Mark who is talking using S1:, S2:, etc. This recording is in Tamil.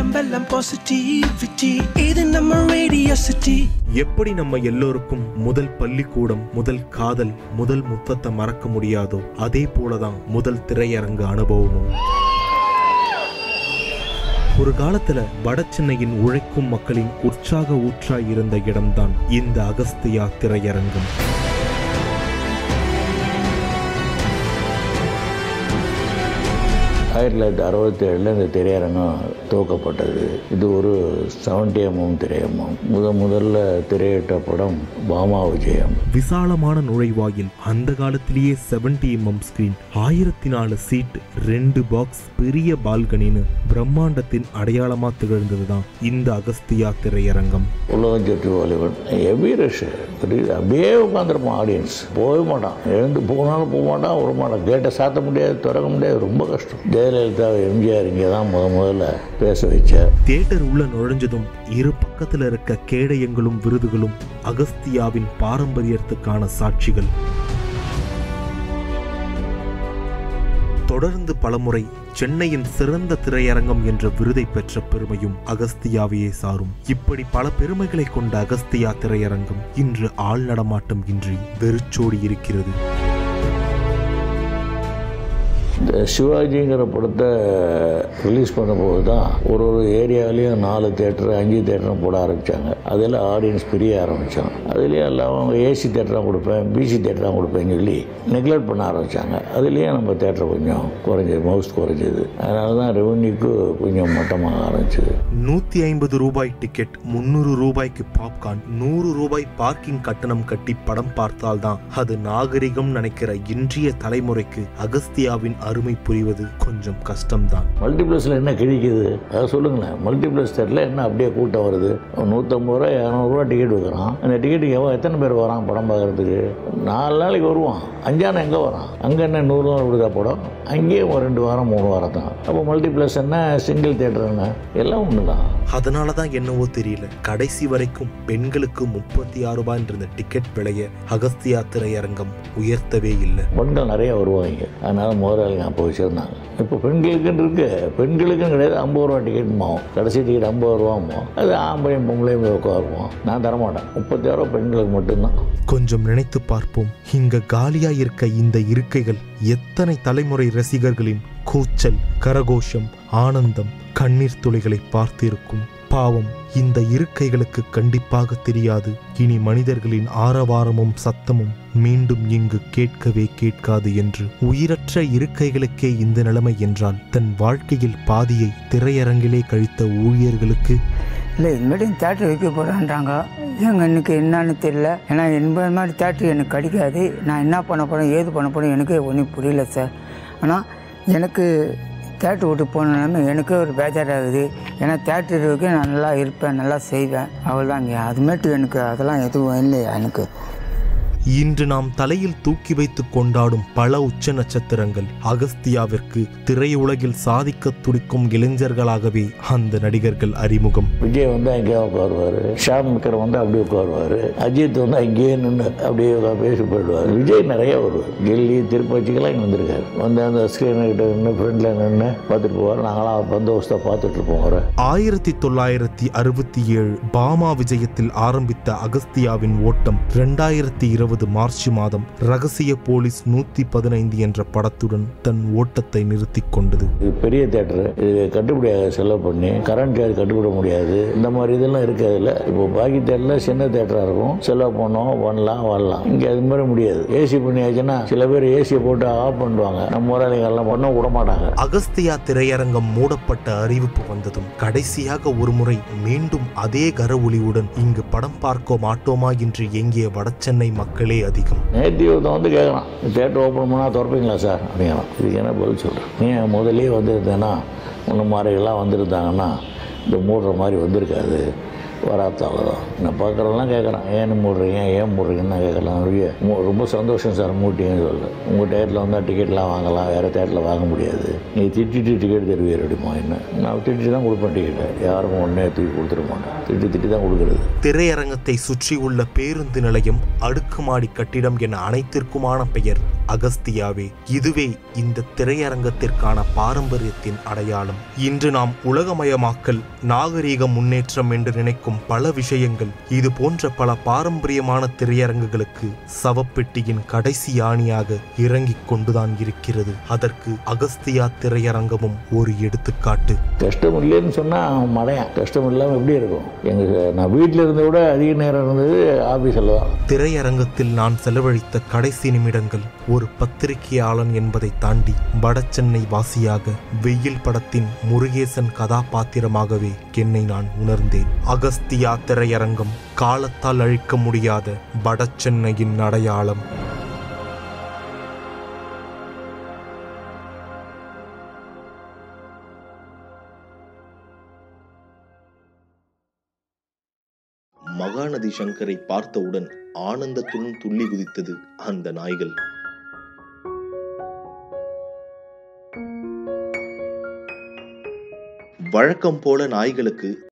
S1: நம்பெல்லாம் பாசிட்டிவிட்டி இது நம்ம ரேடியோ சிட்டி
S2: எப்படி நம்ம எல்லோருக்கும் முதல் பள்ளிக்கூடம் முதல் காதல் முதல் முத்தத்தை மறக்க முடியாதோ அதே போலதான் முதல் திரையரங்கு அனுபவமும் ஒரு காலத்துல வட சென்னையின் உழைக்கும் மக்களின் உற்சாக ஊற்றாய் இருந்த இடம்தான் இந்த அகஸ்தியா திரையரங்கம்
S3: ஆயிரத்தி தொள்ளாயிரத்தி அறுபத்தி ஏழில் இந்த திரையரங்கம் துவக்கப்பட்டது இது ஒரு செவன்டி எம்எம் திரையரங்கம் முத முதல்ல திரையிட்ட படம் பாமா விஜயம்
S2: விசாலமான நுழைவாயில் அந்த காலத்திலேயே 70 எம்எம் ஸ்கிரீன் ஆயிரத்தி நாலு சீட் ரெண்டு பாக்ஸ் பெரிய பால்கனின்னு பிரம்மாண்டத்தின் அடையாளமா திகழ்ந்ததுதான் இந்த அகஸ்தியா திரையரங்கம்
S3: உலகம் சுற்றி வாலிபன் ஹெவி ரஷ் அப்படியே உட்காந்துருப்பான் ஆடியன்ஸ் போகவே மாட்டான் எழுந்து போனாலும் போக மாட்டான் வர மாட்டான் கேட்டை சாத்த முடியாது திறக்க முடியாது ரொம்ப கஷ்டம் ஜெயலலிதா எம்ஜிஆர் இங்கே தான் முத முதல்ல பேச வச்சார்
S2: தியேட்டர் உள்ள நுழைஞ்சதும் இரு பக்கத்துல இருக்க கேடயங்களும் விருதுகளும் அகஸ்தியாவின் பாரம்பரியத்துக்கான சாட்சிகள் தொடர்ந்து பலமுறை சென்னையின் சிறந்த திரையரங்கம் என்ற விருதை பெற்ற பெருமையும் அகஸ்தியாவையே சாரும் இப்படி பல பெருமைகளை கொண்ட அகஸ்தியா திரையரங்கம் இன்று ஆள் நடமாட்டம் இன்றி வெறிச்சோடி இருக்கிறது
S3: இந்த சிவாஜிங்கிற படத்தை ரிலீஸ் பண்ணும்போது தான் ஒரு ஒரு ஏரியாவிலையும் நாலு தேட்டர் அஞ்சு தேட்டரும் போட ஆரம்பித்தாங்க அதில் ஆடியன்ஸ் பிரிய ஆரம்பித்தான் அதுலேயும் எல்லாம் அவங்க ஏசி தேட்டராக கொடுப்பேன் பிசி தேட்டராக கொடுப்பேன்னு சொல்லி நெக்லெக்ட் பண்ண ஆரம்பித்தாங்க அதுலேயும் நம்ம தேட்டர் கொஞ்சம் குறைஞ்சது மவுஸ் குறைஞ்சது அதனால தான் ரெவன்யூக்கு கொஞ்சம் மட்டமாக ஆரம்பிச்சது
S2: நூத்தி ஐம்பது ரூபாய் டிக்கெட் முன்னூறு ரூபாய்க்கு பாப்கார்ன் நூறு ரூபாய் பார்க்கிங் கட்டணம் கட்டி படம் பார்த்தால்தான் அது நாகரிகம் நினைக்கிற இன்றைய தலைமுறைக்கு அகஸ்தியாவின் அருமை புரிவது கொஞ்சம் கஷ்டம்தான்
S3: மல்டிப்ளெக்ஸில் என்ன கிழிக்குது அதை சொல்லுங்களேன் மல்டிப்ளெக்ஸ் தேட்டரில் என்ன அப்படியே கூட்டம் வருது நூற்றம்பது ரூபா இரநூறுவா டிக்கெட் வைக்கிறான் அந்த டிக்கெட்டுக்கு எவன் எத்தனை பேர் வரான் படம் பார்க்குறதுக்கு நாலு நாளைக்கு வருவான் அஞ்சானம் எங்கே வரான் அங்கே என்ன நூறு நாள் விடுதா படம் அங்கேயும் ஒரு ரெண்டு வாரம் மூணு வாரம் தான் அப்போ மல்டிப்ளெக்ஸ் என்ன சிங்கிள் தேட்டர் என்ன எல்லாம் ஒன்று தான்
S2: அதனால தான் என்னவோ தெரியல கடைசி வரைக்கும் பெண்களுக்கு முப்பத்தி ஆறு ரூபாய் இருந்த டிக்கெட் விலைய அகஸ்தியா திரையரங்கம் உயர்த்தவே இல்லை
S3: பெண்கள் நிறைய வருவாங்க அதனால முதலாளிங்க அப்போ வச்சுருந்தாங்க இப்போ பெண்களுக்குன்னு இருக்கு பெண்களுக்குன்னு கிடையாது ஐம்பது ரூபா டிக்கெட் மாவும் கடைசி டிக்கெட் ஐம்பது ரூபாமோ அது ஆம்பளையும் பொம்பளையும் போய் உட்காருவோம் நான் தரமாட்டேன் முப்பத்தி ஆறு ரூபா பெண்களுக்கு மட்டும்தான்
S2: கொஞ்சம் நினைத்து பார்ப்போம் இங்க காலியா இருக்க இந்த இருக்கைகள் எத்தனை தலைமுறை ரசிகர்களின் கூச்சல் கரகோஷம் ஆனந்தம் கண்ணீர் துளிகளை பார்த்திருக்கும் பாவம் இந்த இருக்கைகளுக்கு கண்டிப்பாக தெரியாது இனி மனிதர்களின் ஆரவாரமும் சத்தமும் மீண்டும் இங்கு கேட்கவே கேட்காது என்று உயிரற்ற இருக்கைகளுக்கே இந்த நிலைமை என்றால் தன் வாழ்க்கையில் பாதியை திரையரங்கிலே கழித்த ஊழியர்களுக்கு
S4: இல்லை இதுமாரி தேட்டர் வைக்க போகிறான்றாங்க ஏங்க எனக்கு என்னன்னு தெரியல ஏன்னா என்பது மாதிரி தேட்டர் எனக்கு கிடைக்காது நான் என்ன பண்ண போகிறேன் ஏது பண்ண போகிறேன் எனக்கே ஒன்றும் புரியல சார் ஆனால் எனக்கு தேட்டர் விட்டு போனாலுமே எனக்கே ஒரு பேஜாராகுது ஏன்னா தேட்டர் இருக்கு நான் நல்லா இருப்பேன் நல்லா செய்வேன் அவ்வளோதாங்க அதுமேட்டு எனக்கு அதெல்லாம் எதுவும் இல்லையா எனக்கு
S2: இன்று நாம் தலையில் தூக்கி வைத்து கொண்டாடும் பல உச்ச நட்சத்திரங்கள் அகஸ்தியாவிற்கு திரையுலகில் சாதிக்க துடிக்கும் இளைஞர்களாகவே அந்த நடிகர்கள் அறிமுகம்
S3: விஜய் வந்து அங்கேயே உட்காருவார் ஷாம் மிக்கர் வந்து அப்படியே உட்காருவார் அஜித் வந்து அங்கேயே நின்று அப்படியே உட்கார் பேசி போயிடுவார் விஜய் நிறைய வருவார் டெல்லி திருப்பதிக்கெல்லாம் இங்கே வந்திருக்காரு வந்து அந்த ஸ்க்ரீனுக்கிட்ட நின்று ஃப்ரெண்டில் நின்று பார்த்துட்டு போவார் நாங்களாம் பந்தோபஸ்தாக பார்த்துட்டு இருப்போம் அவரை
S2: ஆயிரத்தி தொள்ளாயிரத்தி அறுபத்தி ஏழு பாமா விஜயத்தில் ஆரம்பித்த அகஸ்தியாவின் ஓட்டம் இரண்டாயிரத்தி இருபது மார்ச் மாதம் ரகசிய போலீஸ் நூத்தி பதினைந்து என்ற படத்துடன் தன் ஓட்டத்தை நிறுத்திக் கொண்டது
S3: இது பெரிய தேட்டரு இது கட்டுப்படியாக செலவு பண்ணி கரண்ட் சார்ஜ் கட்டுப்பட முடியாது இந்த மாதிரி இதெல்லாம் இருக்கிறதுல இப்போ பாக்கி தேட்டரில் சின்ன தேட்டராக இருக்கும் செலவு பண்ணோம் பண்ணலாம் வரலாம் இங்கே அது மாதிரி முடியாது ஏசி பண்ணியாச்சுன்னா சில பேர் ஏசியை போட்டு ஆஃப் பண்ணுவாங்க நம்ம முதலாளிகள்லாம் பண்ண விட மாட்டாங்க
S2: அகஸ்தியா திரையரங்கம் மூடப்பட்ட அறிவிப்பு வந்ததும் கடைசியாக ஒருமுறை மீண்டும் அதே கர ஒளியுடன் இங்கு படம் பார்க்க மாட்டோமா என்று ஏங்கிய வடசென்னை மக்களே அதிகம்
S3: நேற்று ஒருத்தன் வந்து கேட்குறான் தேட்டர் ஓப்பன் பண்ணால் திறப்பீங்களா சார் அப்படிங்கிறான் இதுக்கு என்ன பதில் சொல்கிறேன் நீ முதலே வந்திருந்தேன்னா உன்ன மாதிரிலாம் வந்திருந்தாங்கன்னா இந்த மூடுற மாதிரி வந்திருக்காது வராத்தால தான் நான் பார்க்குறதெல்லாம் கேட்குறான் ஏன் மூடுறீங்க ஏன் மூடுறீங்கன்னு நான் கேட்கலாம் நிறைய மூ- ரொம்ப சந்தோஷம் சார் மூட்டிங்கன்னு சொல்ல உங்கள் தேட்டரில் வந்தால் டிக்கெட்லாம் வாங்கலாம் வேறு தேட்டரில் வாங்க முடியாது நீ திட்டிட்டு டிக்கெட் தருவீர் அப்படிமா என்ன நான் திட்டி தான் கொடுப்பேன் டிக்கெட்டை யாருக்கும் ஒன்றே தூக்கி கொடுத்துட மாட்டேன் திட்டி திட்டி தான் கொடுக்குறது
S2: திரையரங்கத்தை சுற்றியுள்ள பேருந்து நிலையம் அடுக்குமாடி கட்டிடம் என அனைத்திற்குமான பெயர் அகஸ்தியாவே இதுவே இந்த திரையரங்கத்திற்கான பாரம்பரியத்தின் அடையாளம் இன்று நாம் உலகமயமாக்கல் நாகரீக முன்னேற்றம் என்று நினைக்கும் பல விஷயங்கள் இது போன்ற பல பாரம்பரியமான திரையரங்குகளுக்கு சவப்பெட்டியின் கடைசி யானியாக இறங்கிக் கொண்டுதான் இருக்கிறது அதற்கு அகஸ்தியா திரையரங்கமும் ஒரு எடுத்துக்காட்டு
S3: கஷ்டம் இல்லைன்னு சொன்னால் அவன் மடையான் கஷ்டம் இல்லாமல் எப்படி இருக்கும் எங்கள் நான் வீட்டில் இருந்த விட அதிக நேரம் இருந்தது ஆஃபீஸில் தான்
S2: திரையரங்கத்தில் நான் செலவழித்த கடைசி நிமிடங்கள் ஒரு பத்திரிகையாளன் என்பதை தாண்டி வடசென்னை வாசியாக வெயில் படத்தின் முருகேசன் கதாபாத்திரமாகவே என்னை நான் உணர்ந்தேன் அகஸ்தியா திரையரங்கம் காலத்தால் அழிக்க முடியாத வடசென்னையின் அடையாளம் மகாநதி சங்கரை பார்த்தவுடன் ஆனந்தத்துடன் துள்ளி குதித்தது அந்த நாய்கள் வழக்கம் போல நாய்களுக்கு